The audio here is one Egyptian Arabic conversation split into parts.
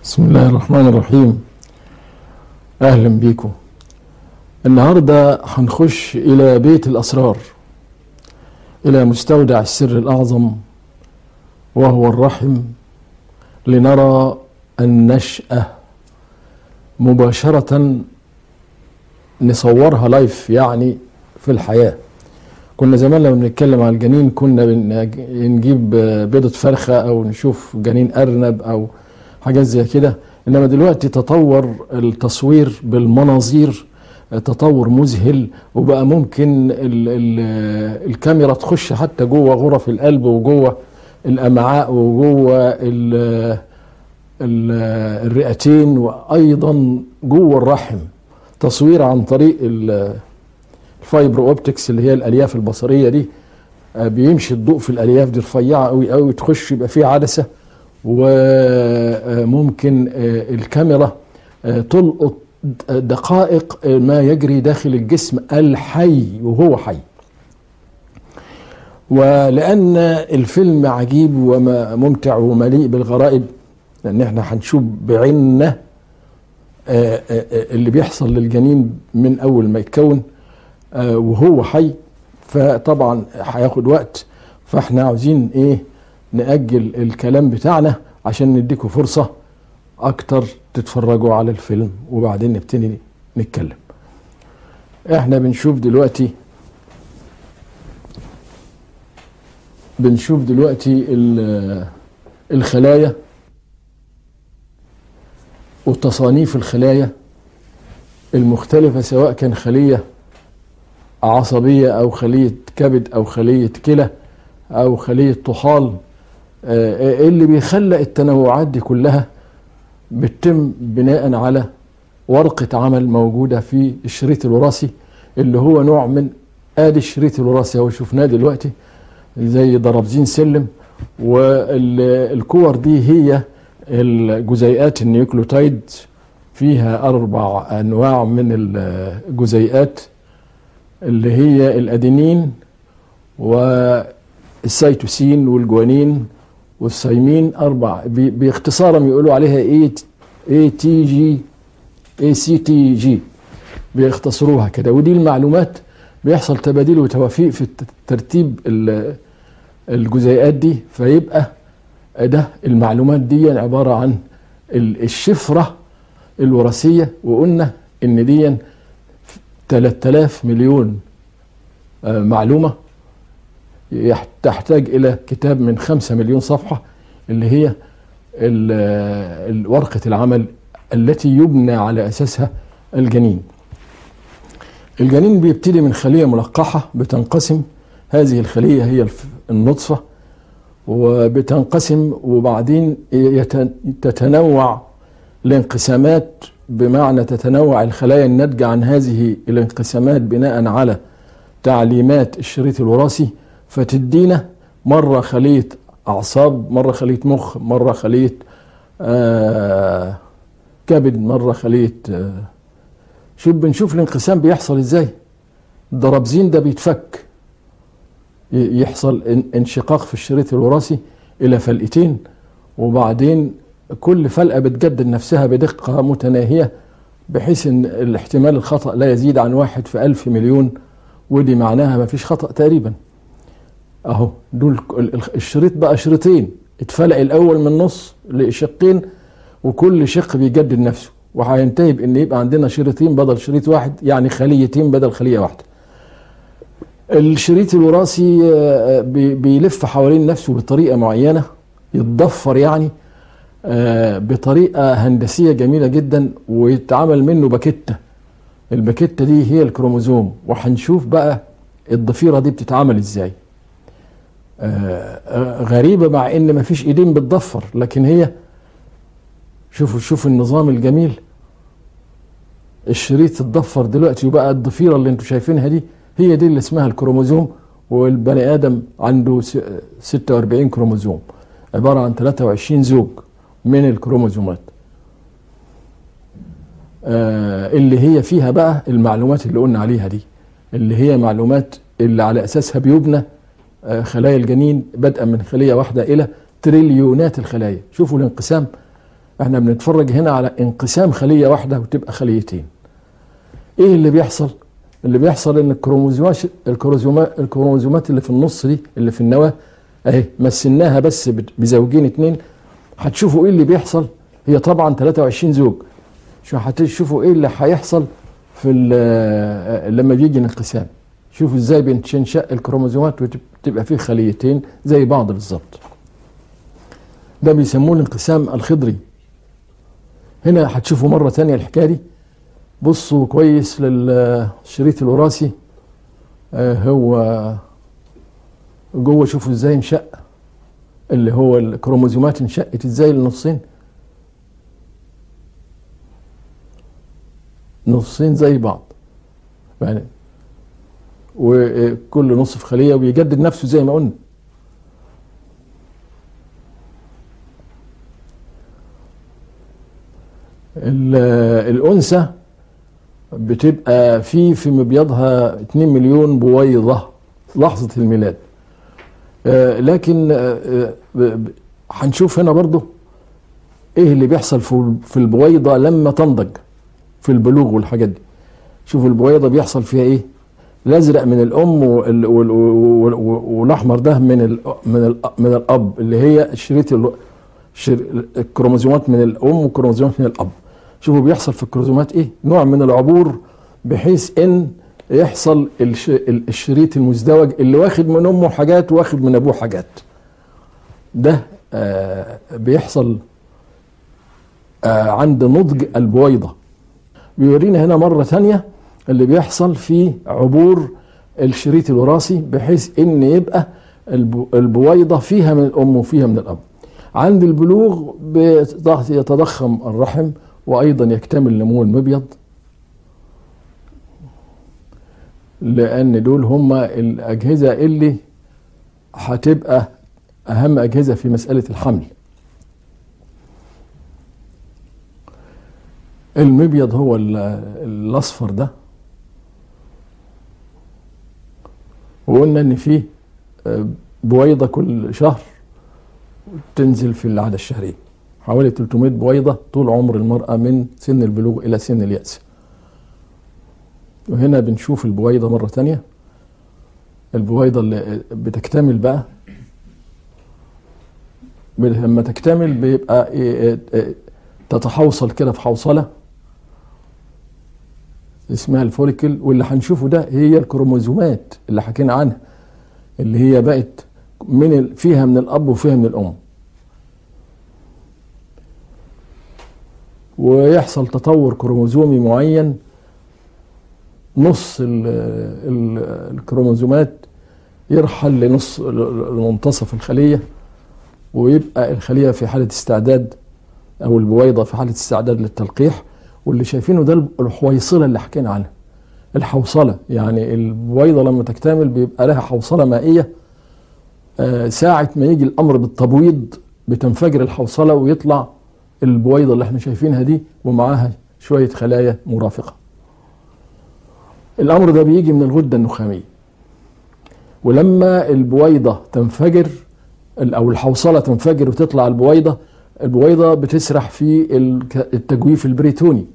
بسم الله الرحمن الرحيم اهلا بيكم النهارده هنخش الى بيت الاسرار الى مستودع السر الاعظم وهو الرحم لنرى النشاه مباشره نصورها لايف يعني في الحياه كنا زمان لما بنتكلم على الجنين كنا نجيب بيضة فرخة أو نشوف جنين أرنب أو حاجات زي كده إنما دلوقتي تطور التصوير بالمناظير تطور مذهل وبقى ممكن ال ال الكاميرا تخش حتى جوه غرف القلب وجوه الأمعاء وجوه ال ال الرئتين وأيضا جوه الرحم تصوير عن طريق الفايبر اوبتكس اللي هي الالياف البصريه دي بيمشي الضوء في الالياف دي رفيعه قوي قوي تخش يبقى فيه عدسه وممكن الكاميرا تلقط دقائق ما يجري داخل الجسم الحي وهو حي ولان الفيلم عجيب وممتع ومليء بالغرائب لان احنا هنشوف بعيننا اللي بيحصل للجنين من اول ما يتكون وهو حي فطبعا هياخد وقت فاحنا عاوزين ايه نأجل الكلام بتاعنا عشان نديكم فرصة اكتر تتفرجوا على الفيلم وبعدين نبتدي نتكلم احنا بنشوف دلوقتي بنشوف دلوقتي الخلايا وتصانيف الخلايا المختلفة سواء كان خلية عصبية أو خلية كبد أو خلية كلى أو خلية طحال اللي بيخلق التنوعات دي كلها بتتم بناء على ورقة عمل موجودة في الشريط الوراثي اللي هو نوع من ادي الشريط الوراثي اهو شفناه دلوقتي زي ضربزين سلم والكور دي هي الجزيئات النيوكليوتايد فيها اربع انواع من الجزيئات اللي هي الادينين والسيتوسين والجوانين والثيمين اربع باختصارا يقولوا عليها اي اي تي جي اي سي تي جي بيختصروها كده ودي المعلومات بيحصل تبادل وتوافيق في ترتيب الجزيئات دي فيبقى ده المعلومات دي عباره عن الشفره الوراثيه وقلنا ان دي 3000 مليون معلومة تحتاج إلى كتاب من 5 مليون صفحة اللي هي ورقة العمل التي يبنى على أساسها الجنين الجنين بيبتدي من خلية ملقحة بتنقسم هذه الخلية هي النطفة وبتنقسم وبعدين تتنوع الانقسامات بمعنى تتنوع الخلايا الناتجة عن هذه الانقسامات بناء على تعليمات الشريط الوراثي فتدينا مرة خلية أعصاب مرة خلية مخ مرة خلية آه كبد مرة خلية آه شوف بنشوف الانقسام بيحصل ازاي الضربزين ده بيتفك يحصل انشقاق في الشريط الوراثي إلى فلقتين وبعدين كل فلقة بتجدد نفسها بدقة متناهية بحيث ان الاحتمال الخطأ لا يزيد عن واحد في ألف مليون ودي معناها ما فيش خطأ تقريبا اهو دول الشريط بقى شريطين اتفلق الاول من نص لشقين وكل شق بيجدد نفسه وهينتهي بان يبقى عندنا شريطين بدل شريط واحد يعني خليتين بدل خليه واحده الشريط الوراثي بيلف حوالين نفسه بطريقه معينه يتضفر يعني بطريقه هندسيه جميله جدا ويتعمل منه باكيته الباكيته دي هي الكروموزوم وهنشوف بقى الضفيره دي بتتعمل ازاي غريبه مع ان مفيش ايدين بتضفر لكن هي شوفوا شوفوا النظام الجميل الشريط اتضفر دلوقتي وبقى الضفيره اللي انتم شايفينها دي هي دي اللي اسمها الكروموزوم والبني ادم عنده 46 كروموزوم عباره عن 23 زوج من الكروموزومات آه اللي هي فيها بقى المعلومات اللي قلنا عليها دي اللي هي معلومات اللي على اساسها بيبنى آه خلايا الجنين بدءا من خليه واحده الى تريليونات الخلايا شوفوا الانقسام احنا بنتفرج هنا على انقسام خليه واحده وتبقى خليتين ايه اللي بيحصل اللي بيحصل ان الكروموزومات الكروموزومات الكروموزومات اللي في النص دي اللي في النواه اهي مثلناها بس بزوجين اتنين هتشوفوا ايه اللي بيحصل هي طبعا 23 زوج شو هتشوفوا ايه اللي هيحصل في لما بيجي الانقسام شوفوا ازاي بتنشأ الكروموزومات وتبقى فيه خليتين زي بعض بالظبط ده بيسموه الانقسام الخضري هنا هتشوفوا مرة تانية الحكاية دي بصوا كويس للشريط الوراثي آه هو جوه شوفوا ازاي انشأ اللي هو الكروموزومات انشأت ازاي لنصين نصين زي بعض يعني وكل نص في خلية وبيجدد نفسه زي ما قلنا الأنثى بتبقى في في مبيضها 2 مليون بويضة لحظة الميلاد لكن هنشوف هنا برضه ايه اللي بيحصل في البويضة لما تنضج في البلوغ والحاجات دي شوفوا البويضة بيحصل فيها ايه الازرق من الام والاحمر ده من ال من ال من الاب اللي هي شريط الكروموزومات من الام والكروموزومات من الاب شوفوا بيحصل في الكروموزومات ايه نوع من العبور بحيث ان يحصل الشريط المزدوج اللي واخد من امه حاجات واخد من ابوه حاجات ده آه بيحصل آه عند نضج البويضة بيورينا هنا مرة ثانية اللي بيحصل في عبور الشريط الوراثي بحيث ان يبقى البويضة فيها من الام وفيها من الاب عند البلوغ يتضخم الرحم وايضا يكتمل نمو المبيض لان دول هم الاجهزه اللي هتبقى اهم اجهزه في مساله الحمل المبيض هو الاصفر ده وقلنا ان فيه بويضه كل شهر تنزل في العاده الشهريه حوالي 300 بويضه طول عمر المراه من سن البلوغ الى سن الياس وهنا بنشوف البويضة مرة تانية البويضة اللي بتكتمل بقى لما تكتمل بيبقى تتحوصل كده في حوصلة اسمها الفوليكل واللي هنشوفه ده هي الكروموزومات اللي حكينا عنها اللي هي بقت من فيها من الأب وفيها من الأم ويحصل تطور كروموزومي معين نص ال ال الكروموزومات يرحل لنص لمنتصف الخلية ويبقى الخلية في حالة استعداد أو البويضة في حالة استعداد للتلقيح واللي شايفينه ده الحويصلة اللي حكينا عنها الحوصلة يعني البويضة لما تكتمل بيبقى لها حوصلة مائية آه ساعة ما يجي الأمر بالتبويض بتنفجر الحوصلة ويطلع البويضة اللي احنا شايفينها دي ومعاها شوية خلايا مرافقة الامر ده بيجي من الغده النخاميه ولما البويضه تنفجر او الحوصله تنفجر وتطلع البويضه البويضه بتسرح في التجويف البريتوني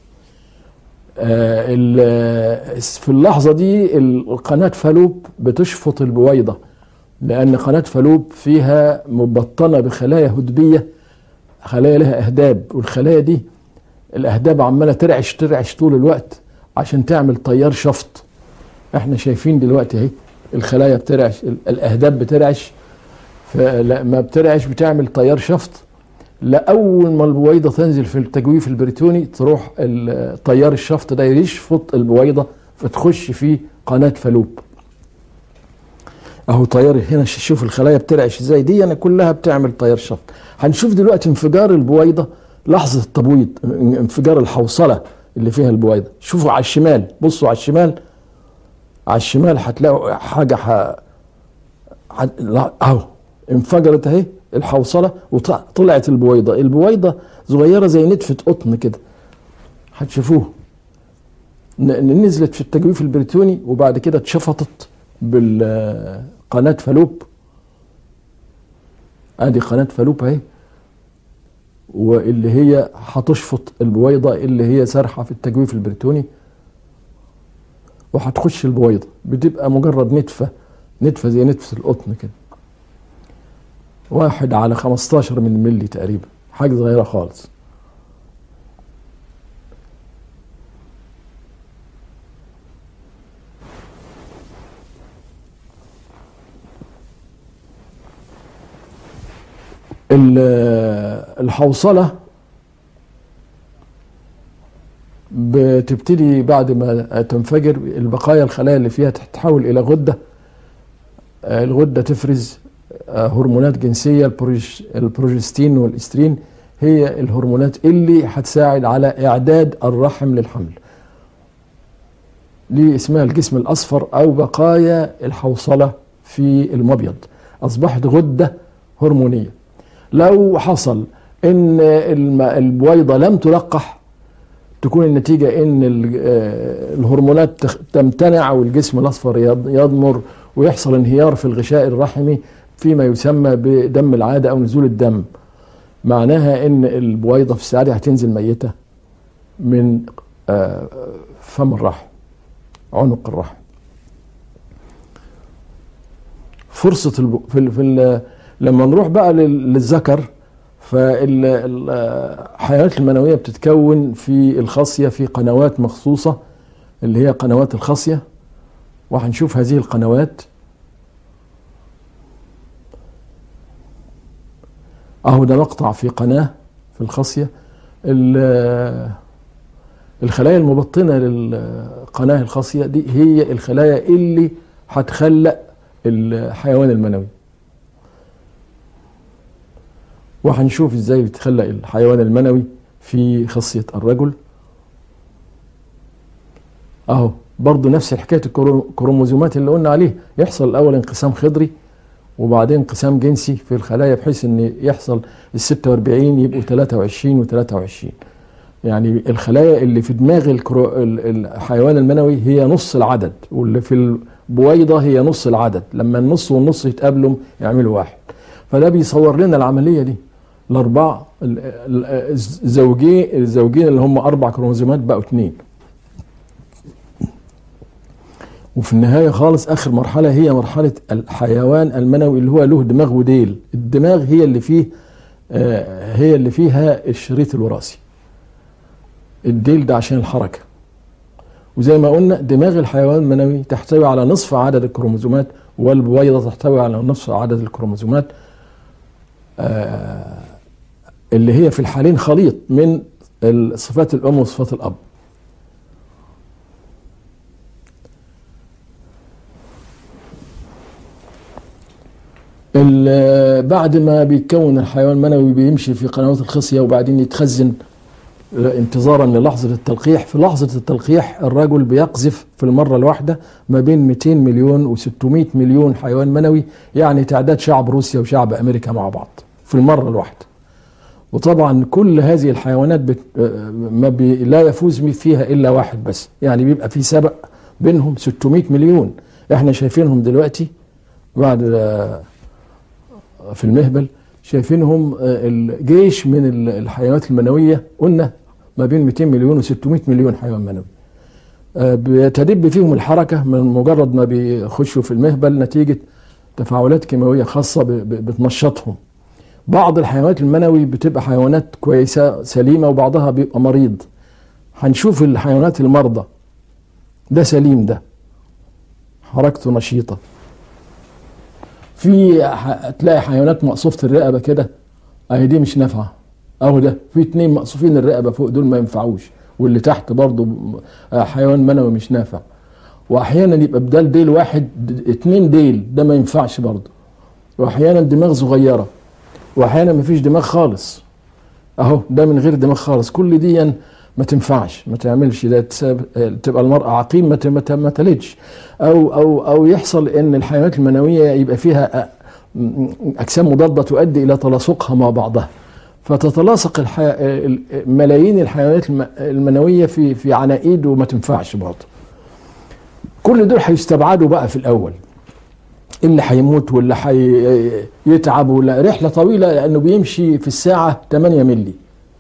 في اللحظه دي القناه فالوب بتشفط البويضه لان قناه فالوب فيها مبطنه بخلايا هدبيه خلايا لها اهداب والخلايا دي الاهداب عماله ترعش ترعش طول الوقت عشان تعمل تيار شفط احنا شايفين دلوقتي اهي الخلايا بترعش الاهداب بترعش فلما بترعش بتعمل تيار شفط لاول ما البويضه تنزل في التجويف البريتوني تروح تيار الشفط ده يشفط البويضه فتخش في قناه فالوب اهو تيار هنا شوف الخلايا بترعش ازاي دي أنا كلها بتعمل تيار شفط هنشوف دلوقتي انفجار البويضه لحظه التبويض انفجار الحوصله اللي فيها البويضة شوفوا على الشمال بصوا على الشمال على الشمال هتلاقوا حاجة ح... ح... اهو انفجرت اهي الحوصلة وطلعت البويضة البويضة صغيرة زي نتفة قطن كده هتشوفوه نزلت في التجويف البريتوني وبعد كده اتشفطت بالقناة فالوب ادي قناة فالوب اهي واللي هي هتشفط البويضة اللي هي سارحة في التجويف البريتوني وهتخش البويضة بتبقى مجرد نتفة نتفة زي نتفة القطن كده واحد على 15 من ملي تقريبا حاجة صغيرة خالص الحوصلة بتبتدي بعد ما تنفجر البقايا الخلايا اللي فيها تتحول إلى غدة الغدة تفرز هرمونات جنسية البروجستين والاسترين هي الهرمونات اللي هتساعد على إعداد الرحم للحمل دي اسمها الجسم الأصفر أو بقايا الحوصلة في المبيض أصبحت غدة هرمونية لو حصل ان البويضة لم تلقح تكون النتيجة ان الهرمونات تمتنع والجسم الاصفر يضمر ويحصل انهيار في الغشاء الرحمي فيما يسمى بدم العادة او نزول الدم معناها ان البويضة في الساعة هتنزل ميتة من فم الرحم عنق الرحم فرصة الب... في, ال... في ال... لما نروح بقى للذكر فالحيوانات المنوية بتتكون في الخصية في قنوات مخصوصة اللي هي قنوات الخصية وهنشوف هذه القنوات اهو ده مقطع في قناة في الخصية الخلايا المبطنة للقناة الخصية دي هي الخلايا اللي هتخلق الحيوان المنوي وهنشوف ازاي بتخلق الحيوان المنوي في خصية الرجل اهو برضو نفس حكاية الكروموزومات اللي قلنا عليه يحصل الاول انقسام خضري وبعدين انقسام جنسي في الخلايا بحيث ان يحصل ال 46 يبقوا 23 و23 يعني الخلايا اللي في دماغ الحيوان المنوي هي نص العدد واللي في البويضة هي نص العدد لما النص والنص يتقابلوا يعملوا واحد فده بيصور لنا العملية دي الأربعة الزوجين الزوجين اللي هم أربع كروموزومات بقوا اثنين وفي النهاية خالص آخر مرحلة هي مرحلة الحيوان المنوي اللي هو له دماغ وديل الدماغ هي اللي فيه آه هي اللي فيها الشريط الوراثي الديل ده عشان الحركة وزي ما قلنا دماغ الحيوان المنوي تحتوي على نصف عدد الكروموزومات والبويضة تحتوي على نصف عدد الكروموزومات آه اللي هي في الحالين خليط من صفات الأم وصفات الأب بعد ما بيتكون الحيوان المنوي بيمشي في قنوات الخصية وبعدين يتخزن انتظارا للحظة التلقيح في لحظة التلقيح الرجل بيقذف في المرة الواحدة ما بين 200 مليون و600 مليون حيوان منوي يعني تعداد شعب روسيا وشعب أمريكا مع بعض في المرة الواحدة وطبعا كل هذه الحيوانات بت... ما بي... لا يفوز فيها إلا واحد بس يعني بيبقى في سبق بينهم 600 مليون احنا شايفينهم دلوقتي بعد في المهبل شايفينهم الجيش من الحيوانات المنوية قلنا ما بين 200 مليون و600 مليون حيوان منوي بيتدب فيهم الحركة من مجرد ما بيخشوا في المهبل نتيجة تفاعلات كيماوية خاصة بتنشطهم بعض الحيوانات المنوي بتبقى حيوانات كويسة سليمة وبعضها بيبقى مريض هنشوف الحيوانات المرضى ده سليم ده حركته نشيطة في تلاقي حيوانات مقصوفة الرقبة كده اهي دي مش نافعة اهو ده في اتنين مقصوفين الرقبة فوق دول ما ينفعوش واللي تحت برضه حيوان منوي مش نافع واحيانا يبقى بدال ديل واحد اتنين ديل ده ما ينفعش برضه واحيانا دماغ صغيرة واحيانا ما فيش دماغ خالص اهو ده من غير دماغ خالص كل دي ما تنفعش ما تعملش ده تبقى المرأة عقيم ما ما تلدش او او او يحصل ان الحيوانات المنوية يبقى فيها اجسام مضادة تؤدي الى تلاصقها مع بعضها فتتلاصق الحي... ملايين الحيوانات المنوية في في عناقيد وما تنفعش برضه كل دول هيستبعدوا بقى في الاول اللي هيموت واللي هيتعب ولا رحله طويله لانه بيمشي في الساعه 8 ملي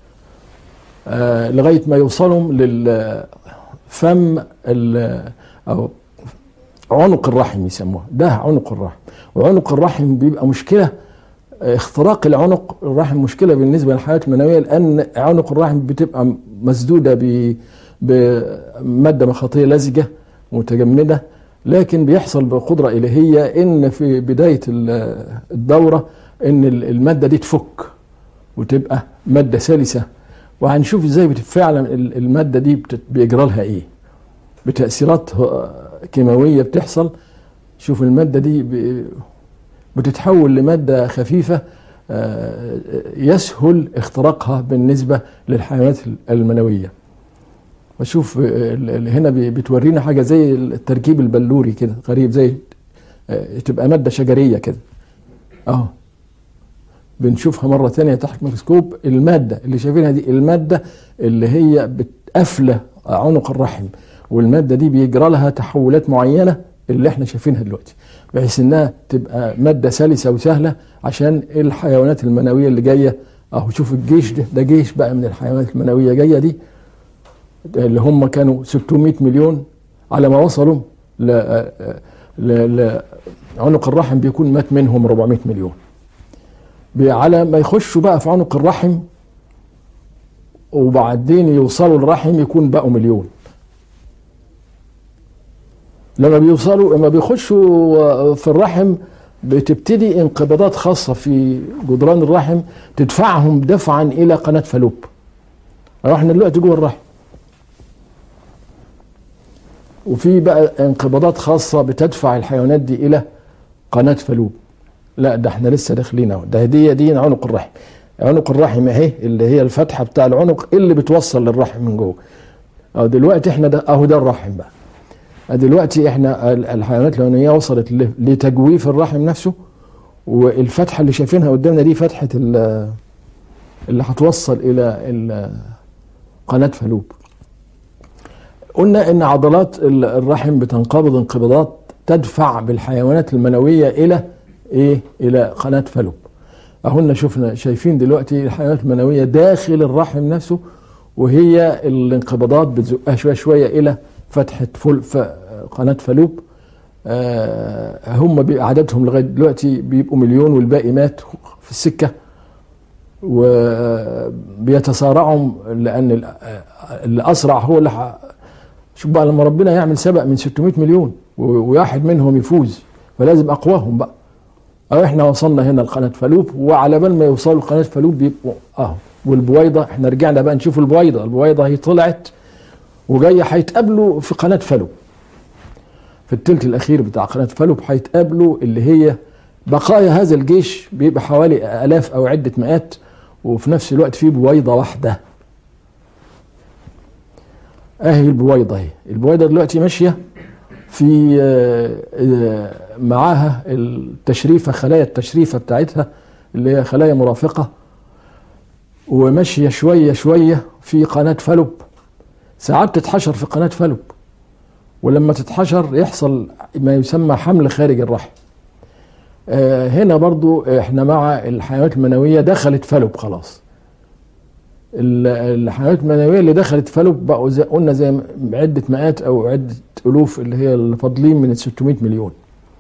آه لغايه ما يوصلوا للفم او عنق الرحم يسموها ده عنق الرحم وعنق الرحم بيبقى مشكله اختراق العنق الرحم مشكله بالنسبه للحياه المنويه لان عنق الرحم بتبقى مسدوده بماده مخاطيه لزجه متجمده لكن بيحصل بقدره الهيه ان في بدايه الدوره ان الماده دي تفك وتبقى ماده سلسه وهنشوف ازاي فعلا الماده دي بيجرى لها ايه بتاثيرات كيماويه بتحصل شوف الماده دي بتتحول لماده خفيفه يسهل اختراقها بالنسبه للحيوانات المنويه وشوف هنا بتورينا حاجه زي التركيب البلوري كده غريب زي تبقى ماده شجريه كده اهو بنشوفها مره ثانيه تحت الميكروسكوب الماده اللي شايفينها دي الماده اللي هي بتقفله عنق الرحم والماده دي بيجرى لها تحولات معينه اللي احنا شايفينها دلوقتي بحيث انها تبقى ماده سلسه وسهله عشان الحيوانات المنويه اللي جايه اهو شوف الجيش ده ده جيش بقى من الحيوانات المنويه جايه دي اللي هم كانوا 600 مليون على ما وصلوا ل عنق الرحم بيكون مات منهم 400 مليون على ما يخشوا بقى في عنق الرحم وبعدين يوصلوا الرحم يكون بقوا مليون لما بيوصلوا لما بيخشوا في الرحم بتبتدي انقباضات خاصة في جدران الرحم تدفعهم دفعا إلى قناة فالوب احنا دلوقتي جوه الرحم وفي بقى انقباضات خاصة بتدفع الحيوانات دي إلى قناة فالوب لا ده احنا لسه داخلين اهو ده هدية دي عنق الرحم عنق الرحم اهي اللي هي الفتحة بتاع العنق اللي بتوصل للرحم من جوه اهو دلوقتي احنا ده اهو ده الرحم بقى دلوقتي احنا الحيوانات الحيوانية وصلت لتجويف الرحم نفسه والفتحة اللي شايفينها قدامنا دي فتحة اللي هتوصل إلى قناة فالوب قلنا ان عضلات الرحم بتنقبض انقباضات تدفع بالحيوانات المنويه الى ايه الى قناه فالوب اهونا شفنا شايفين دلوقتي الحيوانات المنويه داخل الرحم نفسه وهي الانقباضات بتزقها شويه شويه الى فتحه فل قناه فالوب آه هم عددهم لغايه دلوقتي بيبقوا مليون والباقي مات في السكه وبيتصارعوا لان اللي اسرع هو اللي شوف بقى لما ربنا يعمل سبق من 600 مليون وواحد منهم يفوز فلازم اقواهم بقى أو احنا وصلنا هنا لقناه فالوب وعلى بال ما يوصلوا لقناه فالوب بيبقوا اهو والبويضه احنا رجعنا بقى نشوف البويضه البويضه هي طلعت وجايه هيتقابلوا في قناه فالوب في الثلث الاخير بتاع قناه فالوب هيتقابلوا اللي هي بقايا هذا الجيش بيبقى حوالي الاف او عده مئات وفي نفس الوقت في بويضه واحده اهي البويضه اهي البويضه دلوقتي ماشيه في معاها التشريفه خلايا التشريفه بتاعتها اللي هي خلايا مرافقه وماشيه شويه شويه في قناه فالوب ساعات تتحشر في قناه فالوب ولما تتحشر يحصل ما يسمى حمل خارج الرحم هنا برضو احنا مع الحيوانات المنويه دخلت فالوب خلاص الحيوانات المنويه اللي دخلت فالوب بقوا زي قلنا زي عده مئات او عده الوف اللي هي اللي فاضلين من ال 600 مليون.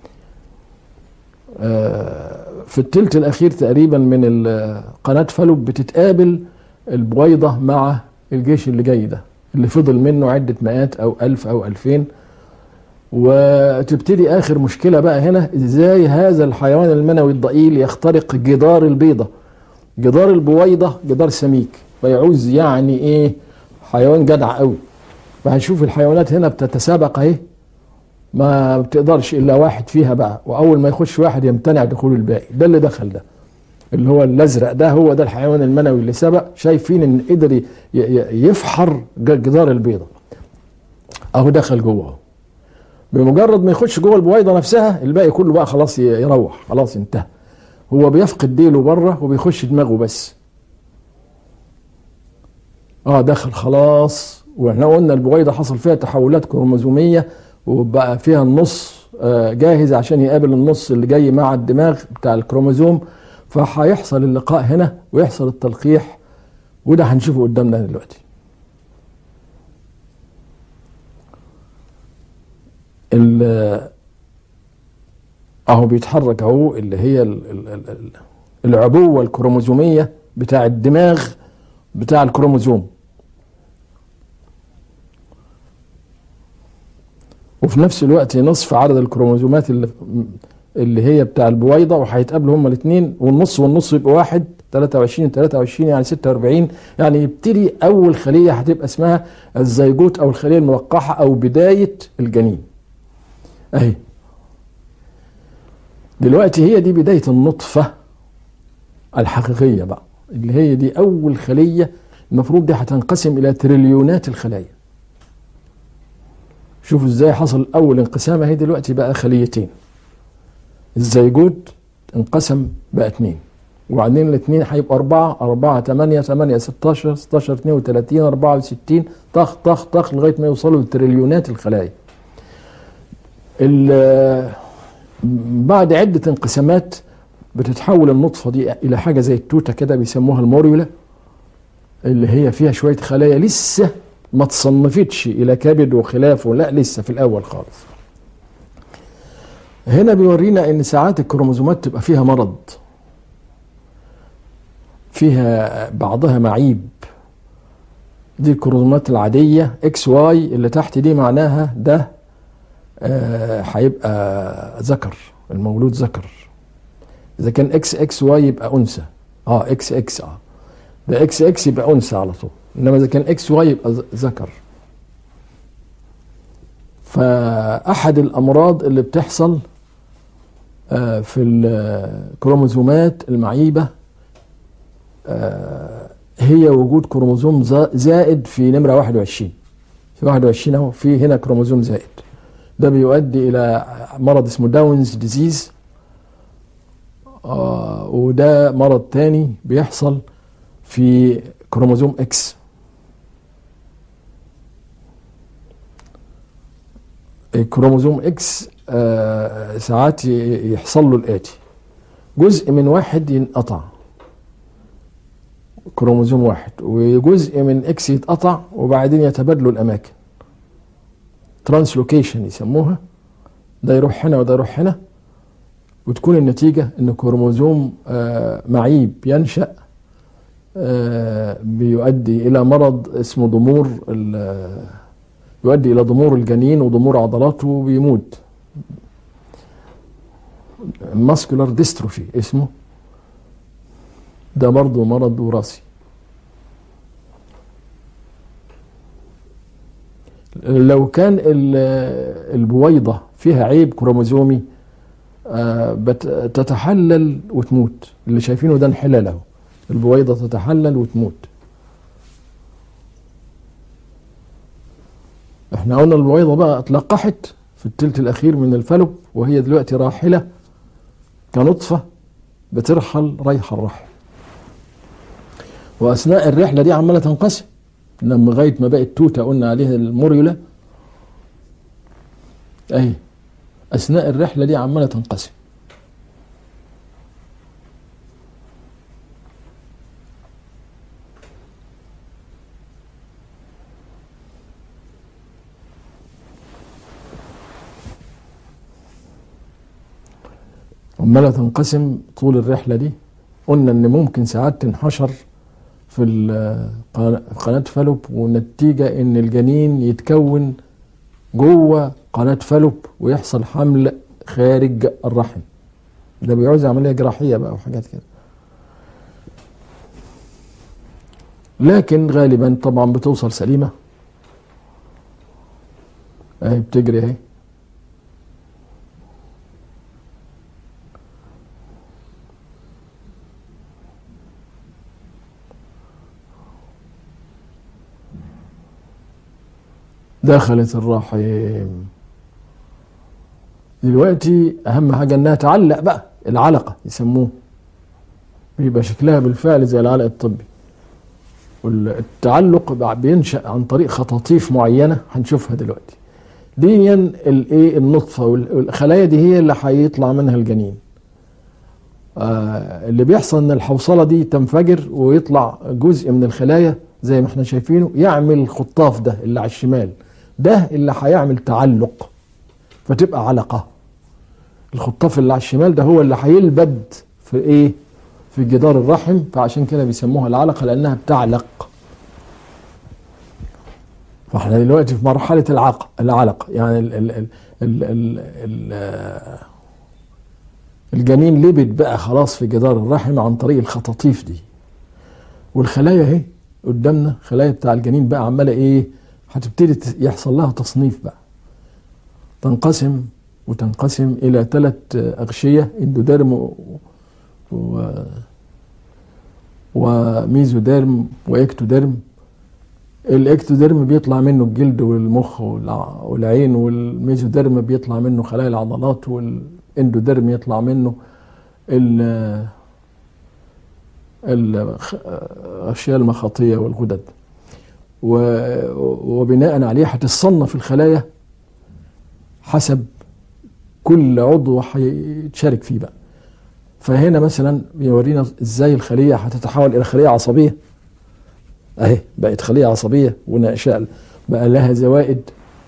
في الثلث الاخير تقريبا من قناه فالوب بتتقابل البويضه مع الجيش اللي جاي ده اللي فضل منه عده مئات او ألف او ألفين وتبتدي اخر مشكله بقى هنا ازاي هذا الحيوان المنوي الضئيل يخترق جدار البيضه جدار البويضه جدار سميك فيعوز يعني ايه حيوان جدع قوي فهنشوف الحيوانات هنا بتتسابق اهي ما بتقدرش الا واحد فيها بقى واول ما يخش واحد يمتنع دخول الباقي ده اللي دخل ده اللي هو الازرق ده هو ده الحيوان المنوي اللي سبق شايفين ان قدر يفحر جدار البيضه اهو دخل جوه اهو بمجرد ما يخش جوه البويضه نفسها الباقي كله بقى خلاص يروح خلاص انتهى هو بيفقد ديله بره وبيخش دماغه بس اه دخل خلاص واحنا قلنا البويضه حصل فيها تحولات كروموزوميه وبقى فيها النص آه، جاهز عشان يقابل النص اللي جاي مع الدماغ بتاع الكروموزوم فهيحصل اللقاء هنا ويحصل التلقيح وده هنشوفه قدامنا دلوقتي ال- اهو بيتحرك اهو اللي هي ال- ال- ال- ال- العبوه الكروموزوميه بتاع الدماغ بتاع الكروموزوم وفي نفس الوقت نصف عدد الكروموزومات اللي اللي هي بتاع البويضه وهيتقابلوا هما الاثنين والنص والنص يبقى واحد 23 23 يعني 46 يعني يبتدي اول خليه هتبقى اسمها الزيجوت او الخليه الملقحه او بدايه الجنين. اهي دلوقتي هي دي بدايه النطفه الحقيقيه بقى اللي هي دي اول خليه المفروض دي هتنقسم الى تريليونات الخلايا. شوفوا ازاي حصل اول انقسام اهي دلوقتي بقى خليتين. الزيجوت انقسم بقى اتنين وبعدين الاثنين هيبقوا أربعة أربعة تمانية تمانية ستاشر ستاشر اتنين وتلاتين أربعة وستين طخ طخ طخ لغاية ما يوصلوا لتريليونات الخلايا ال- بعد عدة انقسامات بتتحول النطفة دي إلى حاجة زي التوتة كده بيسموها الموريولا اللي هي فيها شوية خلايا لسه ما تصنفتش إلى كبد وخلافه لا لسه في الأول خالص هنا بيورينا ان ساعات الكروموزومات تبقى فيها مرض فيها بعضها معيب دي الكروموزومات العادية اكس واي اللي تحت دي معناها ده آه، هيبقى ذكر المولود ذكر اذا كان اكس اكس واي يبقى انثى اه اكس اكس اه ده اكس اكس يبقى انثى على طول انما اذا كان اكس واي يبقى ذ- ذكر فاحد الامراض اللي بتحصل آه، في الكروموزومات المعيبه آه، هي وجود كروموزوم زا- زائد في نمره 21 في 21 اهو في هنا كروموزوم زائد ده بيؤدي الى مرض اسمه داونز ديزيز آه وده مرض تاني بيحصل في كروموزوم اكس الكروموزوم اكس آه ساعات ي- يحصل له الاتي جزء من واحد ينقطع كروموزوم واحد وجزء من اكس يتقطع وبعدين يتبادلوا الاماكن ترانسلوكيشن يسموها ده يروح هنا وده يروح هنا وتكون النتيجة ان كروموزوم آه معيب ينشأ آه بيؤدي الى مرض اسمه ضمور ال- يؤدي الى ضمور الجنين وضمور عضلاته وبيموت ماسكولار ديستروفي اسمه ده برضه مرض وراثي لو كان ال- البويضة فيها عيب كروموزومي آه، بت- تتحلل وتموت اللي شايفينه ده انحلال اهو البويضة تتحلل وتموت احنا قلنا البويضة بقى اتلقحت في التلت الأخير من الفلب وهي دلوقتي راحلة كنطفة بترحل رايحة الرحل وأثناء الرحلة دي عمالة تنقسم لما لغاية ما بقت توتة قلنا عليها الموريولا أهي أثناء الرحلة دي عمالة تنقسم عمالة تنقسم طول الرحلة دي قلنا إن ممكن ساعات تنحشر في القنا- قناة فالوب والنتيجة إن الجنين يتكون جوه قناة فالوب ويحصل حمل خارج الرحم ده بيعوز عملية جراحية بقى وحاجات كده لكن غالبا طبعا بتوصل سليمة اهي بتجري اهي دخلت الرحم دلوقتي اهم حاجه انها تعلق بقى العلقه يسموه بيبقى شكلها بالفعل زي العلق الطبي والتعلق بقى بينشا عن طريق خطاطيف معينه هنشوفها دلوقتي دي الايه النطفه والخلايا دي هي اللي هيطلع منها الجنين آه اللي بيحصل ان الحوصله دي تنفجر ويطلع جزء من الخلايا زي ما احنا شايفينه يعمل الخطاف ده اللي على الشمال ده اللي هيعمل تعلق فتبقى علقه الخطاف اللي على الشمال ده هو اللي هيلبد في ايه في جدار الرحم فعشان كده بيسموها العلقه لانها بتعلق فاحنا دلوقتي في مرحله العق العلق يعني ال ال ال ال ال ال الجنين لبد بقى خلاص في جدار الرحم عن طريق الخطاطيف دي والخلايا اهي قدامنا خلايا بتاع الجنين بقى عماله ايه هتبتدي يحصل لها تصنيف بقى تنقسم وتنقسم الى ثلاث اغشيه اندوديرم و, و وميزوديرم واكتوديرم الاكتوديرم بيطلع منه الجلد والمخ والعين والميزوديرم بيطلع منه خلايا العضلات والاندوديرم يطلع منه ال الأشياء المخاطية والغدد وبناء عليه هتتصنف الخلايا حسب كل عضو هيتشارك فيه بقى فهنا مثلا بيورينا ازاي الخلية هتتحول إلى خلية عصبية اهي بقت خلية عصبية ونشأ بقى لها زوائد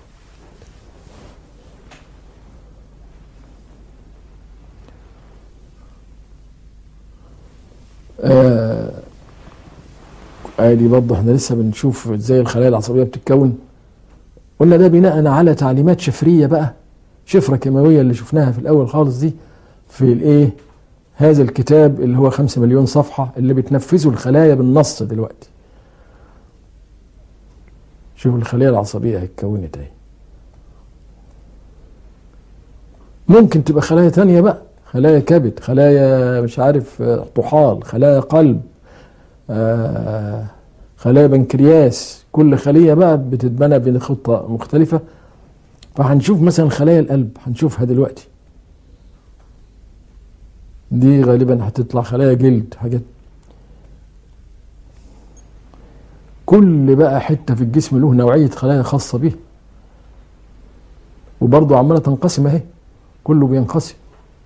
آه ادي برضه احنا لسه بنشوف ازاي الخلايا العصبيه بتتكون قلنا ده بناء على تعليمات شفريه بقى شفره كيماويه اللي شفناها في الاول خالص دي في الايه هذا الكتاب اللي هو خمسة مليون صفحه اللي بتنفذه الخلايا بالنص دلوقتي شوف الخليه العصبيه اتكونت اهي ممكن تبقى خلايا تانية بقى خلايا كبد خلايا مش عارف طحال خلايا قلب آه خلايا بنكرياس كل خلية بقى بتتبنى بخطة مختلفة فهنشوف مثلا خلايا القلب هنشوفها دلوقتي دي غالبا هتطلع خلايا جلد حاجات كل بقى حتة في الجسم له نوعية خلايا خاصة بيه وبرضه عمالة تنقسم اهي كله بينقسم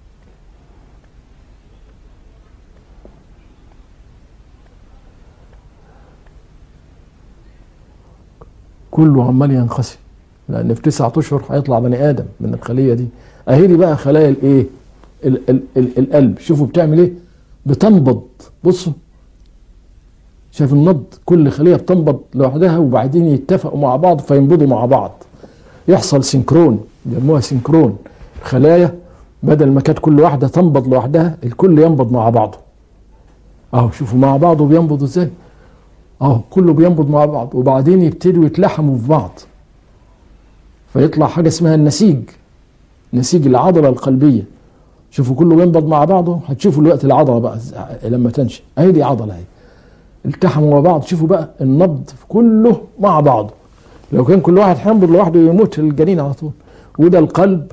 كله عمال ينقسم لان في تسعة اشهر هيطلع بني ادم من الخليه دي اهي دي بقى خلايا الايه ال ال ال القلب شوفوا بتعمل ايه بتنبض بصوا شايف النبض كل خليه بتنبض لوحدها وبعدين يتفقوا مع بعض فينبضوا مع بعض يحصل سينكرون بيسموها سينكرون خلايا بدل ما كانت كل واحده تنبض لوحدها الكل ينبض مع بعضه اهو شوفوا مع بعضه بينبضوا ازاي اهو كله بينبض مع بعض وبعدين يبتدوا يتلحموا في بعض فيطلع حاجه اسمها النسيج نسيج العضله القلبيه شوفوا كله بينبض مع بعضه هتشوفوا الوقت العضله بقى لما تنشئ اهي دي عضله اهي التحموا مع بعض شوفوا بقى النبض كله مع بعضه لو كان كل واحد هينبض لوحده يموت الجنين على طول وده القلب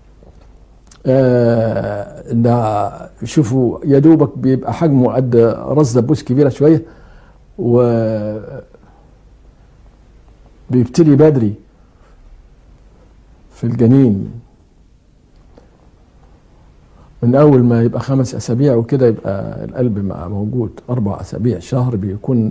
آه ده شوفوا يا دوبك بيبقى حجمه قد راس دبوس كبيره شويه و بيبتدي بدري في الجنين من اول ما يبقى خمس اسابيع وكده يبقى القلب موجود اربع اسابيع شهر بيكون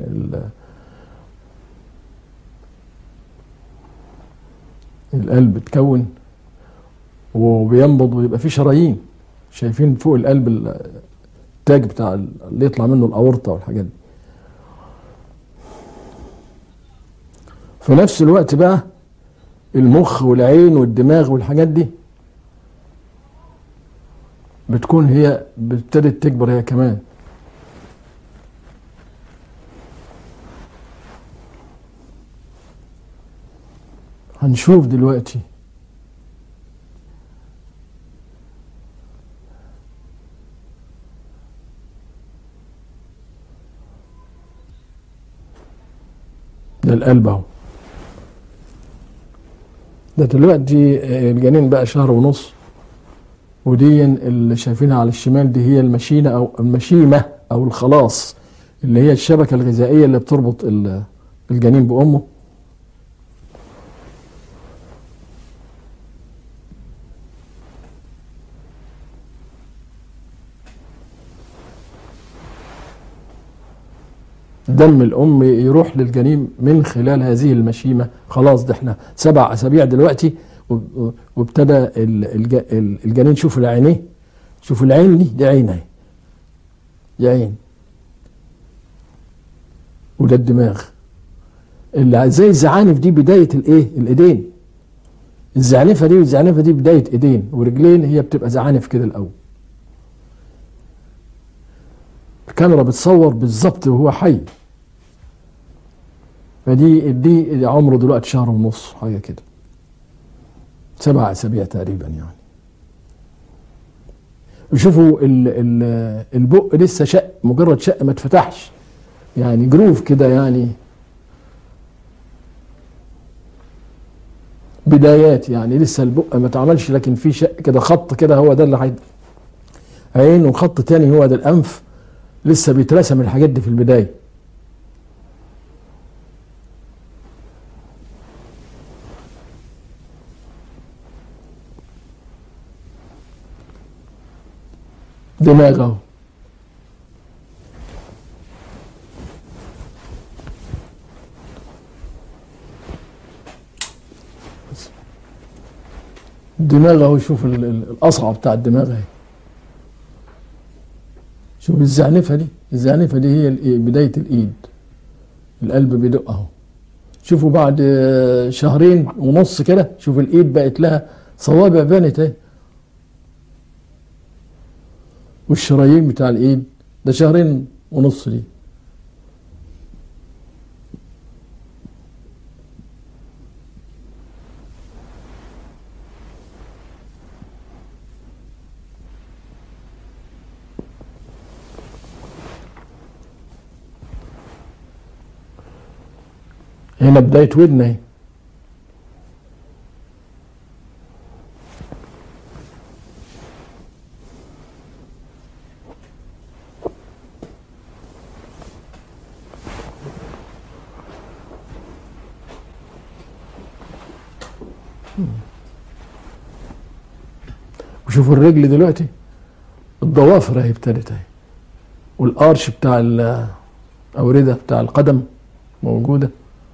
القلب اتكون وبينبض ويبقى فيه شرايين شايفين فوق القلب التاج بتاع اللي يطلع منه الاورطه والحاجات دي في نفس الوقت بقى المخ والعين والدماغ والحاجات دي بتكون هي ابتدت تكبر هي كمان هنشوف دلوقتي ده القلب اهو ده دلوقتي الجنين بقى شهر ونص ودي اللي شايفينها على الشمال دي هي المشينة أو المشيمة أو الخلاص اللي هي الشبكة الغذائية اللي بتربط الجنين بأمه دم الام يروح للجنين من خلال هذه المشيمه خلاص ده احنا سبع اسابيع دلوقتي وب- وابتدى ال- الج- ال- الجنين شوف العينيه شوف العين دي دي عين اهي دي عين وده الدماغ اللي زي الزعانف دي بدايه الايه الايدين الزعنفه دي والزعنفه دي بدايه ايدين ورجلين هي بتبقى زعانف كده الاول الكاميرا بتصور بالظبط وهو حي فدي دي عمره دلوقتي شهر ونص حاجه كده سبع اسابيع تقريبا يعني وشوفوا ال ال البق لسه شق مجرد شق ما اتفتحش يعني جروف كده يعني بدايات يعني لسه البق ما اتعملش لكن في شق كده خط كده هو ده اللي هي عين وخط تاني هو ده الانف لسه بيترسم الحاجات دي في البدايه دماغ اهو الدماغ اهو شوف ال- ال- القصعه بتاع الدماغ اهي شوف الزعنفه دي الزعنفه دي هي الإيه؟ بدايه الايد القلب بيدق اهو شوفوا بعد آه، شهرين ونص كده شوف الايد بقت لها صوابع بانت اهي والشرايين بتاع الايد ده شهرين ونص دي هنا بداية ودن اهي وشوفوا الرجل دلوقتي الضوافر اهي ابتدت اهي والارش بتاع الاورده بتاع القدم موجوده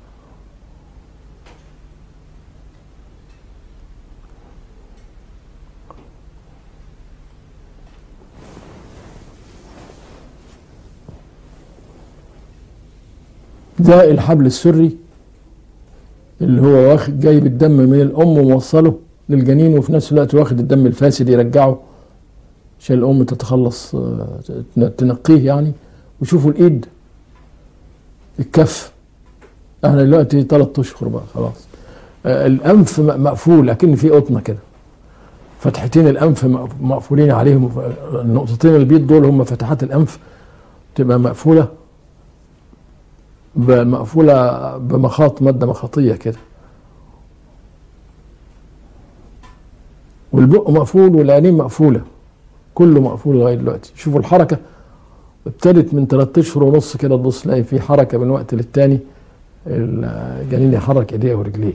ده الحبل السري اللي هو واخد جايب الدم من الام وموصله للجنين وفي نفس الوقت واخد الدم الفاسد يرجعه عشان الام تتخلص آه، تنقيه يعني وشوفوا الايد الكف احنا دلوقتي ثلاث اشهر بقى خلاص آه، الانف م- مقفول اكن في قطنه كده فتحتين الانف مق- مقفولين عليهم النقطتين البيض دول هم فتحات الانف تبقى مقفوله ب- مقفوله بمخاط ماده مخاطيه كده والبق مقفول والعينين مقفوله كله مقفول لغايه دلوقتي شوفوا الحركه ابتدت من ثلاث اشهر ونص كده تبص تلاقي في حركه من وقت للتاني الجنين يحرك ايديه ورجليه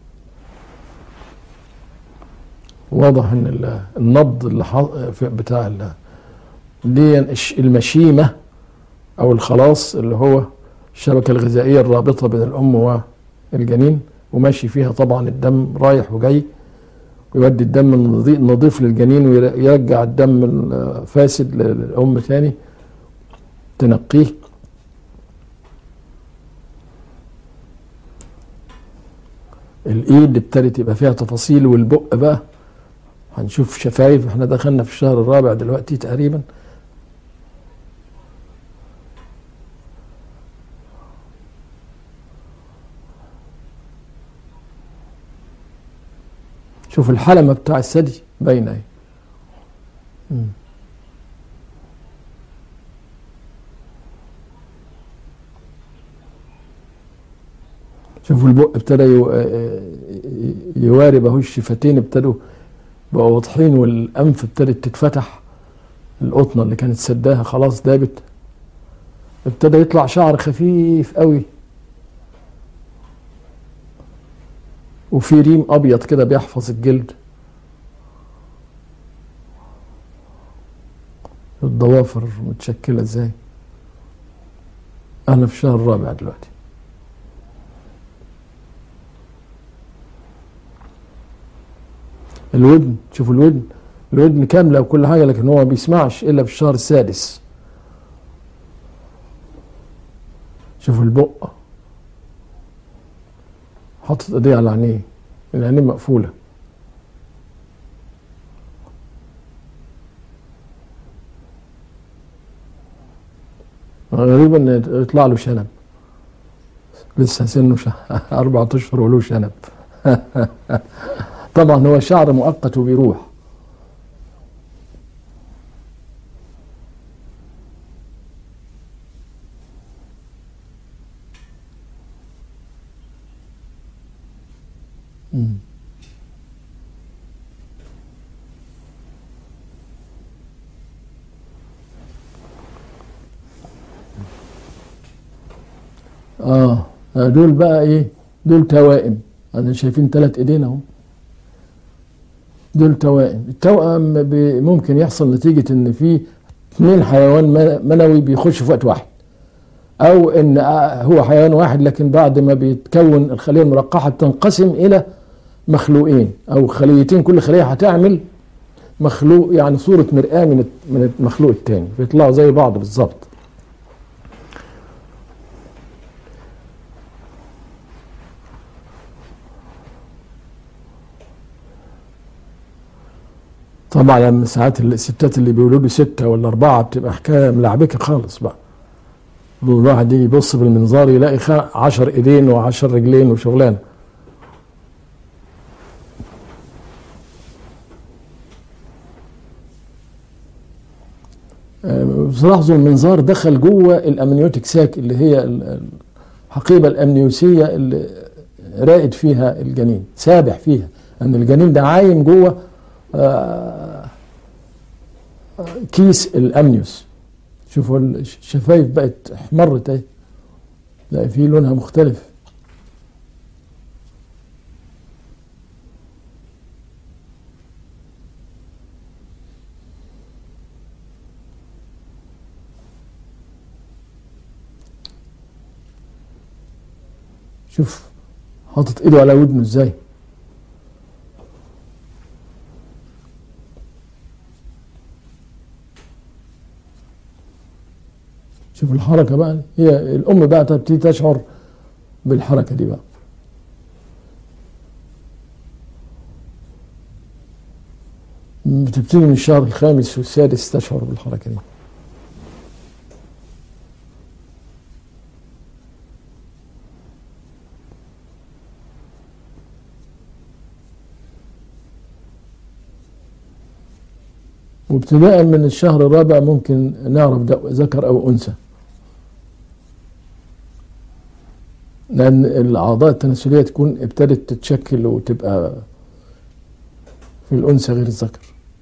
واضح ان ال- النبض اللي ح- في- بتاع ال- دي الش- المشيمه او الخلاص اللي هو الشبكه الغذائيه الرابطه بين الام والجنين وماشي فيها طبعا الدم رايح وجاي ويودي الدم النظي- النظيف للجنين ويرجع الدم الفاسد للام تاني تنقيه الايد ابتدت يبقى فيها تفاصيل والبق بقى هنشوف شفايف احنا دخلنا في الشهر الرابع دلوقتي تقريبا شوف الحلمة بتاع الثدي باينة اهي مم. شوفوا البق ابتدى يو- يوارب اهو الشفتين ابتدوا بقوا واضحين والانف ابتدت تتفتح القطنه اللي كانت سداها خلاص دابت ابتدى يطلع شعر خفيف قوي وفي ريم ابيض كده بيحفظ الجلد الضوافر متشكله ازاي احنا في الشهر الرابع دلوقتي الودن شوفوا الودن الودن كاملة وكل حاجة لكن هو ما بيسمعش إلا في الشهر السادس شوفوا البق حاطط ايديه على عينيه العينين مقفولة غريب ان يطلع له شنب لسه سنه شه... أربعة أشهر وله شنب طبعا هو شعر مؤقت وبيروح مم. اه دول بقى ايه دول توائم انا شايفين ثلاث ايدين اهو دول توائم التوأم بي- ممكن يحصل نتيجة ان في اثنين حيوان من- منوي بيخشوا في وقت واحد او ان آه هو حيوان واحد لكن بعد ما بيتكون الخلية الملقحة تنقسم الى مخلوقين او خليتين كل خلية هتعمل مخلوق يعني صورة مرآة من الت- من المخلوق التاني بيطلعوا زي بعض بالظبط طبعا لما ساعات الستات اللي بيولدوا ستة ولا أربعة بتبقى حكاية ملعبكة خالص بقى الواحد يجي يبص بالمنظار يلاقي خ- عشر ايدين وعشر رجلين وشغلانة آه، تلاحظوا المنظار دخل جوه الامنيوتيك ساك اللي هي ال- الحقيبة الامنيوسية اللي رائد فيها الجنين سابح فيها ان الجنين ده عايم جوه آه، كيس الامنيوس شوفوا الشفايف بقت احمرت اهي لا في لونها مختلف شوف حاطط ايده على ودنه ازاي شوف الحركة بقى هي الأم بقى تبتدي تشعر بالحركة دي بقى بتبتدي من الشهر الخامس والسادس تشعر بالحركة دي وابتداء من الشهر الرابع ممكن نعرف ده ذكر أو أنثى لأن الأعضاء التناسلية تكون ابتدت تتشكل وتبقى في الأنثى غير الذكر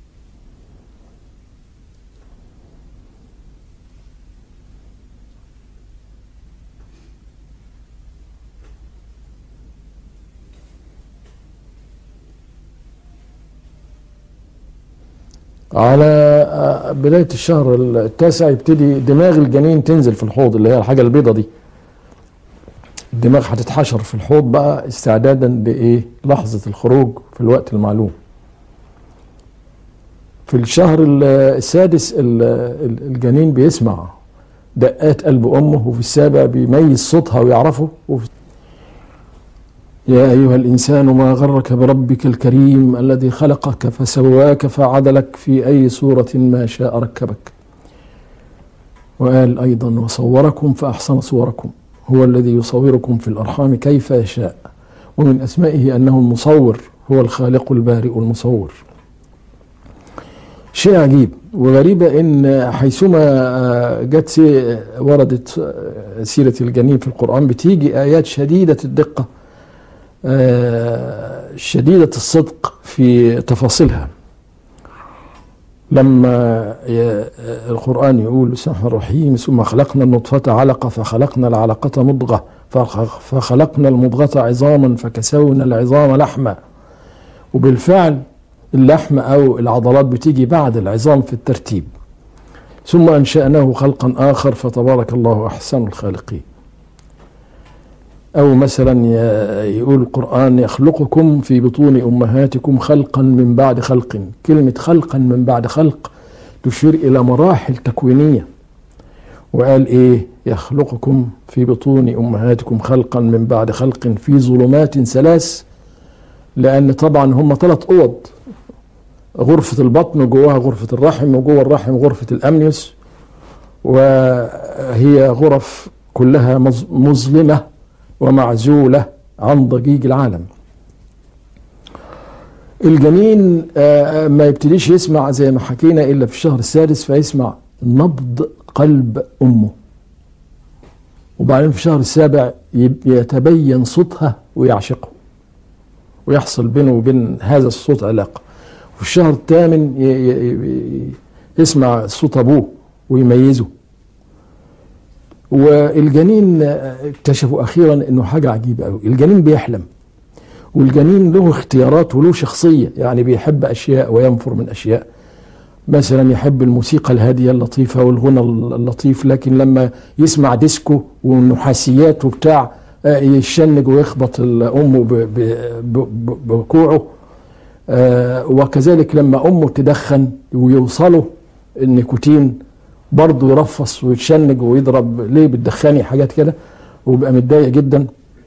على آه، بداية الشهر التاسع يبتدي دماغ الجنين تنزل في الحوض اللي هي الحاجة البيضة دي الدماغ هتتحشر في الحوض بقى استعدادا لإيه لحظة الخروج في الوقت المعلوم في الشهر ال- السادس ال- ال- الجنين بيسمع دقات قلب أمه وفي السابع بيميز صوتها ويعرفه وفي يا أيها الإنسان ما غرك بربك الكريم الذي خلقك فسواك فعدلك في أي صورة ما شاء ركبك وقال أيضا وصوركم فأحسن صوركم هو الذي يصوركم في الأرحام كيف يشاء ومن أسمائه أنه المصور هو الخالق البارئ المصور شيء عجيب وغريبة إن حيثما جت سي- وردت سيرة الجنين في القرآن بتيجي آيات شديدة الدقة آه، شديدة الصدق في تفاصيلها لما ي- القرآن يقول بسم الله الرحمن الرحيم ثم خلقنا النطفة علقة فخلقنا العلقة مضغة فخ- فخلقنا المضغة عظاما فكسونا العظام لحما وبالفعل اللحم أو العضلات بتيجي بعد العظام في الترتيب ثم أنشأناه خلقا آخر فتبارك الله أحسن الخالقين أو مثلا يقول القرآن يخلقكم في بطون أمهاتكم خلقا من بعد خلق كلمة خلقا من بعد خلق تشير إلى مراحل تكوينية وقال إيه يخلقكم في بطون أمهاتكم خلقا من بعد خلق في ظلمات ثلاث لأن طبعا هم ثلاث أوض غرفة البطن وجواها غرفة الرحم وجوه الرحم غرفة الأمنيوس وهي غرف كلها مظلمة ومعزولة عن ضجيج العالم الجنين ما يبتديش يسمع زي ما حكينا إلا في الشهر السادس فيسمع نبض قلب أمه وبعدين في الشهر السابع يتبين صوتها ويعشقه ويحصل بينه وبين هذا الصوت علاقة في الشهر الثامن يسمع صوت أبوه ويميزه والجنين اكتشفوا أخيرا أنه حاجة عجيبة قوي الجنين بيحلم والجنين له اختيارات وله شخصية يعني بيحب أشياء وينفر من أشياء مثلا يحب الموسيقى الهادية اللطيفة والغنى اللطيف لكن لما يسمع ديسكو ونحاسيات وبتاع يشنج ويخبط أمه بكوعه وكذلك لما أمه تدخن ويوصله النيكوتين برضه يرفص ويتشنج ويضرب ليه بتدخني حاجات كده ويبقى متضايق جدا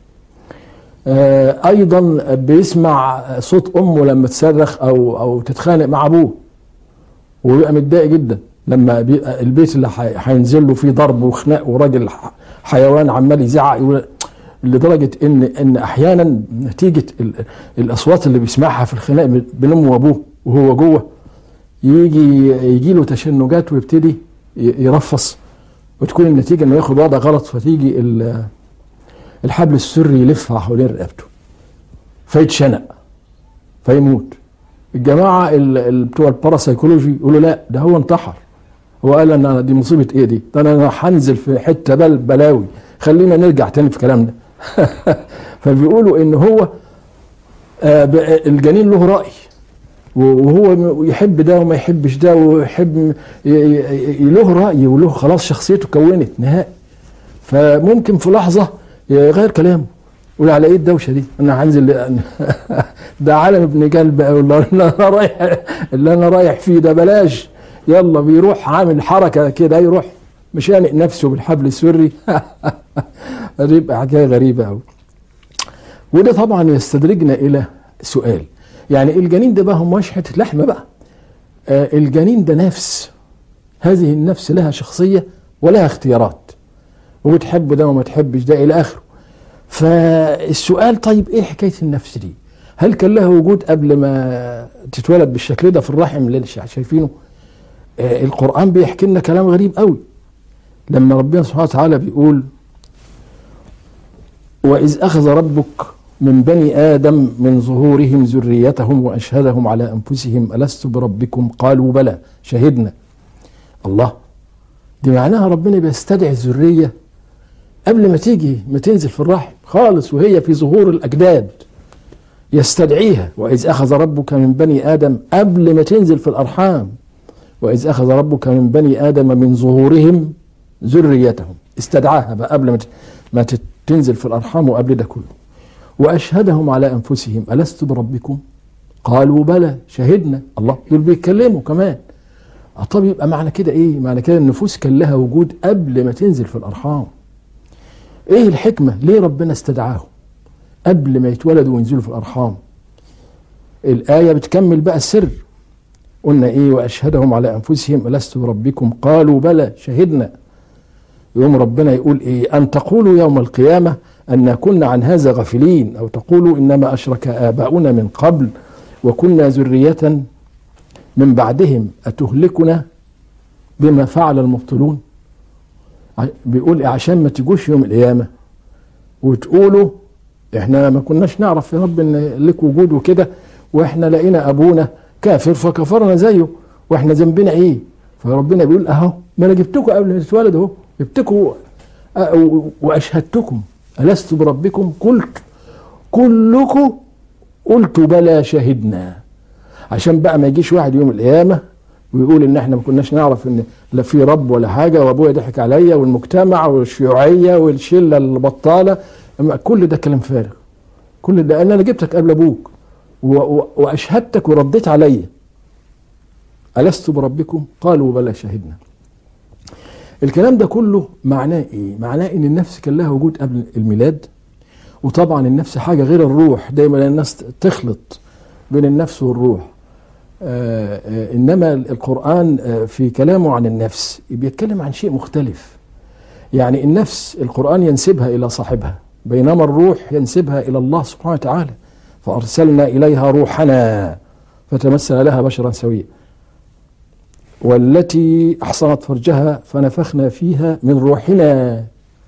ايضا بيسمع صوت امه لما تصرخ او او تتخانق مع ابوه ويبقى متضايق جدا لما بيبقى البيت اللي هينزل له فيه ضرب وخناق وراجل حيوان عمال يزعق لدرجه ان ان احيانا نتيجه الاصوات اللي بيسمعها في الخناق بين امه وابوه وهو جوه يجي يجي له تشنجات ويبتدي يرفص وتكون النتيجه انه ياخد وضع غلط فتيجي الحبل السري يلف حوالين رقبته فيتشنق فيموت الجماعه بتوع الباراسايكولوجي يقولوا لا ده هو انتحر هو قال انا دي مصيبه ايه دي؟ ده انا هنزل في حته بل بلاوي خلينا نرجع تاني في كلامنا فبيقولوا ان هو الجنين له راي وهو يحب ده وما يحبش ده ويحب له راي وله خلاص شخصيته كونت نهائي فممكن في لحظه يغير كلامه يقول على ايه الدوشه دي؟ انا هنزل ده عالم ابن كلب اللي انا رايح اللي انا رايح فيه ده بلاش يلا بيروح عامل حركه كده يروح مشانق نفسه بالحبل السري يبقى حكايه غريبه قوي وده طبعا يستدرجنا الى سؤال يعني الجنين ده بقى هو مش حته لحمه بقى آه الجنين ده نفس هذه النفس لها شخصيه ولها اختيارات وبتحب ده وما تحبش ده الى اخره فالسؤال طيب ايه حكايه النفس دي هل كان لها وجود قبل ما تتولد بالشكل ده في الرحم اللي شايفينه آه القران بيحكي لنا كلام غريب قوي لما ربنا سبحانه وتعالى بيقول واذ اخذ ربك من بني آدم من ظهورهم ذريتهم وأشهدهم على أنفسهم ألست بربكم قالوا بلى شهدنا الله دي معناها ربنا بيستدعي الذرية قبل ما تيجي ما تنزل في الرحم خالص وهي في ظهور الأجداد يستدعيها وإذ أخذ ربك من بني آدم قبل ما تنزل في الأرحام وإذ أخذ ربك من بني آدم من ظهورهم ذريتهم استدعاها بقى قبل ما تنزل في الأرحام وقبل ده كله واشهدهم على انفسهم الست بربكم قالوا بلى شهدنا الله دول بيتكلموا كمان طب يبقى معنى كده ايه معنى كده النفوس كان لها وجود قبل ما تنزل في الارحام ايه الحكمه ليه ربنا استدعاهم قبل ما يتولدوا وينزلوا في الارحام الايه بتكمل بقى السر قلنا ايه واشهدهم على انفسهم الست بربكم قالوا بلى شهدنا يوم ربنا يقول ايه ان تقولوا يوم القيامه أن كنا عن هذا غافلين أو تقولوا إنما أشرك آباؤنا من قبل وكنا ذرية من بعدهم أتهلكنا بما فعل المبطلون بيقول عشان ما تجوش يوم القيامة وتقولوا احنا ما كناش نعرف يا رب ان لك وجود وكده واحنا لقينا ابونا كافر فكفرنا زيه واحنا ذنبنا ايه فربنا بيقول اهو ما انا جبتكم قبل ما تتولدوا اهو جبتكم واشهدتكم ألست بربكم قلت كلكم قلت بلى شهدنا عشان بقى ما يجيش واحد يوم القيامة ويقول ان احنا ما كناش نعرف ان لا في رب ولا حاجه وابويا ضحك عليا والمجتمع والشيوعيه والشله البطاله أما كل ده كلام فارغ كل ده انا جبتك قبل ابوك و- و- واشهدتك ورديت عليا الست بربكم قالوا بلى شهدنا الكلام ده كله معناه ايه معناه ان النفس كان لها وجود قبل الميلاد وطبعا النفس حاجه غير الروح دايما الناس تخلط بين النفس والروح آه، آه، انما القران آه، في كلامه عن النفس بيتكلم عن شيء مختلف يعني النفس القران ينسبها الى صاحبها بينما الروح ينسبها الى الله سبحانه وتعالى فارسلنا اليها روحنا فتمثل لها بشرا سويا والتي احصنت فرجها فنفخنا فيها من روحنا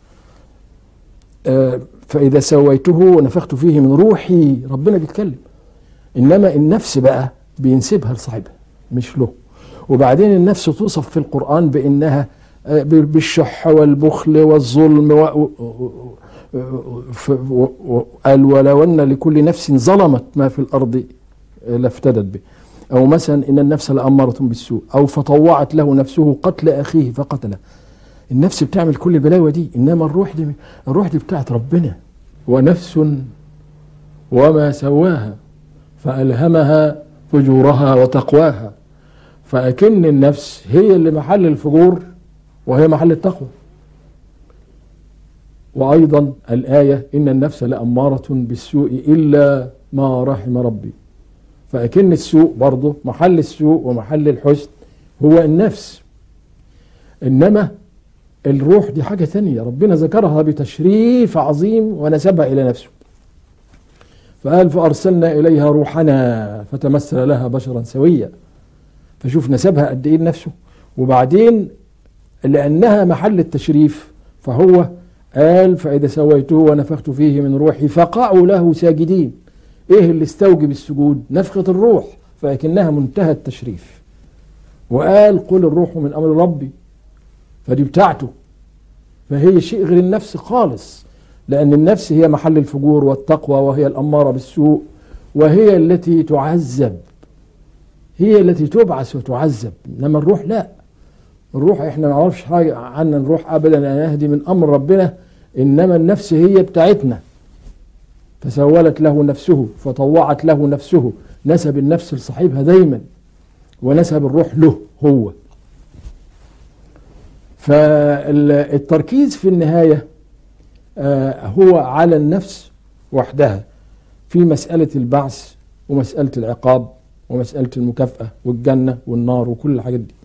آه، فاذا سويته ونفخت فيه من روحي ربنا بيتكلم انما النفس بقى بينسبها لصاحبها مش له وبعدين النفس توصف في القرآن بأنها آه، بالشح والبخل والظلم و... و... و... ف- و... و... قال ولو أن لكل نفس ظلمت ما في الأرض آه، لافتدت به أو مثلا إن النفس لأمارة بالسوء أو فطوعت له نفسه قتل أخيه فقتله النفس بتعمل كل البلاوي دي إنما الروح دي الروح دي بتاعت ربنا ونفس وما سواها فألهمها فجورها وتقواها فأكن النفس هي اللي محل الفجور وهي محل التقوى وأيضا الآية إن النفس لأمارة بالسوء إلا ما رحم ربي فأكن السوء برضه محل السوء ومحل الحسن هو النفس إنما الروح دي حاجة ثانية ربنا ذكرها بتشريف عظيم ونسبها إلى نفسه فقال فأرسلنا إليها روحنا فتمثل لها بشرا سويا فشوف نسبها قد إيه لنفسه وبعدين لأنها محل التشريف فهو قال فإذا سويته ونفخت فيه من روحي فقعوا له ساجدين إيه اللي استوجب السجود نفخة الروح فلكنها منتهى التشريف وقال قل الروح من أمر ربي فدي بتاعته فهي شيء غير النفس خالص لأن النفس هي محل الفجور والتقوى وهي الأمارة بالسوء وهي التي تعذب هي التي تبعث وتعذب إنما الروح لا الروح احنا ما نعرفش حاجة عن الروح أبدا أن يهدي من أمر ربنا إنما النفس هي بتاعتنا فسولت له نفسه فطوعت له نفسه نسب النفس لصاحبها دايما ونسب الروح له هو فالتركيز في النهايه آه، هو على النفس وحدها في مسألة البعث ومسألة العقاب ومسألة المكافأة والجنة والنار وكل الحاجات دي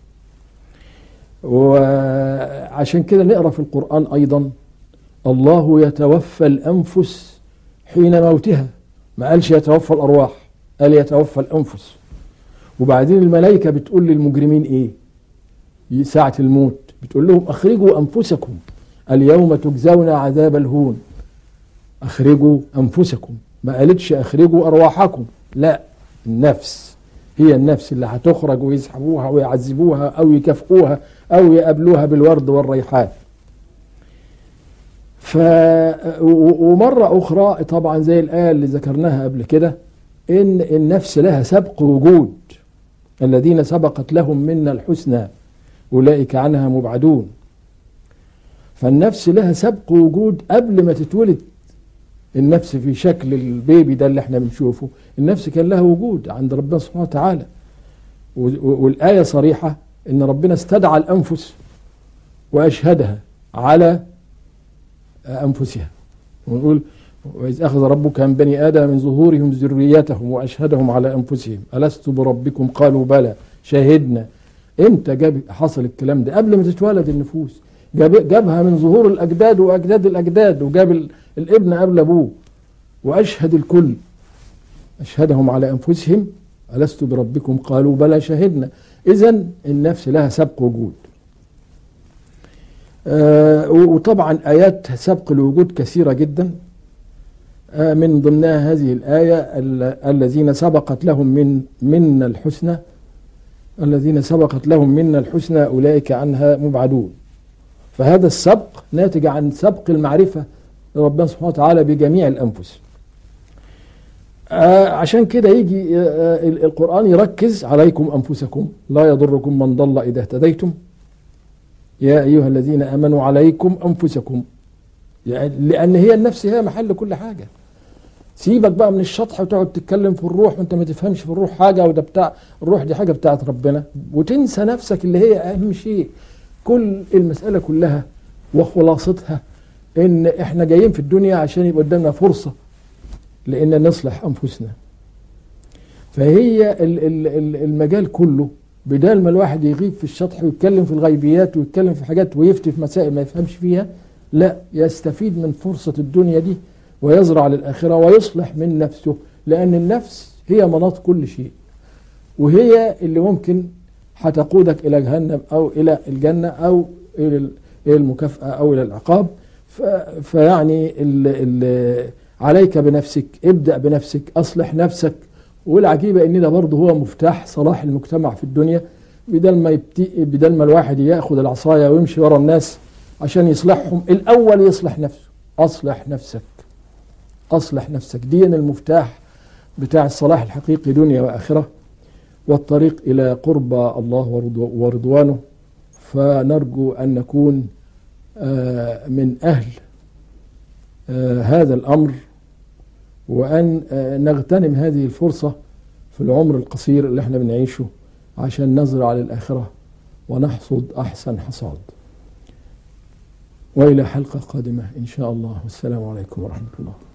وعشان كده نقرأ في القرآن أيضا الله يتوفى الأنفس حين موتها ما قالش يتوفى الأرواح قال يتوفى الأنفس وبعدين الملائكة بتقول للمجرمين إيه ساعة الموت بتقول لهم أخرجوا أنفسكم اليوم تجزون عذاب الهون اخرجوا انفسكم ما قالتش اخرجوا ارواحكم لا النفس هي النفس اللي هتخرج ويسحبوها ويعذبوها او يكافئوها او يقابلوها بالورد والريحان ف و- ومره اخرى طبعا زي الايه اللي ذكرناها قبل كده ان النفس لها سبق وجود الذين سبقت لهم منا الحسنى اولئك عنها مبعدون فالنفس لها سبق وجود قبل ما تتولد النفس في شكل البيبي ده اللي احنا بنشوفه النفس كان لها وجود عند ربنا سبحانه وتعالى و- و- والآية صريحة ان ربنا استدعى الأنفس وأشهدها على أنفسها ونقول وإذ أخذ ربك من بني آدم من ظهورهم ذريتهم وأشهدهم على أنفسهم ألست بربكم قالوا بلى شهدنا امتى جاب حصل الكلام ده قبل ما تتولد النفوس جاب جابها من ظهور الاجداد واجداد الاجداد وجاب ال- الابن قبل ابوه واشهد الكل اشهدهم على انفسهم الست بربكم قالوا بلى شهدنا اذا النفس لها سبق وجود آه وطبعا ايات سبق الوجود كثيره جدا آه من ضمنها هذه الايه ال- الذين سبقت لهم من منا الحسنى الذين سبقت لهم منا الحسنى اولئك عنها مبعدون فهذا السبق ناتج عن سبق المعرفة لربنا سبحانه وتعالى بجميع الأنفس آه عشان كده يجي آه آه القرآن يركز عليكم أنفسكم لا يضركم من ضل إذا اهتديتم يا أيها الذين آمنوا عليكم أنفسكم يعني لأن هي النفس هي محل كل حاجة سيبك بقى من الشطح وتقعد تتكلم في الروح وانت ما تفهمش في الروح حاجة وده بتاع الروح دي حاجة بتاعت ربنا وتنسى نفسك اللي هي أهم شيء كل المسألة كلها وخلاصتها ان احنا جايين في الدنيا عشان يبقى قدامنا فرصة لان نصلح انفسنا فهي ال- ال- ال- المجال كله بدال ما الواحد يغيب في الشطح ويتكلم في الغيبيات ويتكلم في حاجات ويفتي في مسائل ما يفهمش فيها لا يستفيد من فرصة الدنيا دي ويزرع للآخرة ويصلح من نفسه لأن النفس هي مناط كل شيء وهي اللي ممكن هتقودك إلى جهنم أو إلى الجنة أو إلى ال- إلى المكافأة أو إلى العقاب ف- فيعني ال ال عليك بنفسك ابدأ بنفسك أصلح نفسك والعجيبة إن ده برضه هو مفتاح صلاح المجتمع في الدنيا بدل ما يبتي بدل ما الواحد ياخد العصاية ويمشي ورا الناس عشان يصلحهم الأول يصلح نفسه أصلح نفسك أصلح نفسك دي المفتاح بتاع الصلاح الحقيقي دنيا وآخرة والطريق إلى قرب الله ورضو- ورضوانه فنرجو أن نكون آه، من أهل آه، هذا الأمر وأن آه، نغتنم هذه الفرصة في العمر القصير اللي احنا بنعيشه عشان نزرع للآخرة ونحصد أحسن حصاد وإلى حلقة قادمة إن شاء الله والسلام عليكم ورحمة الله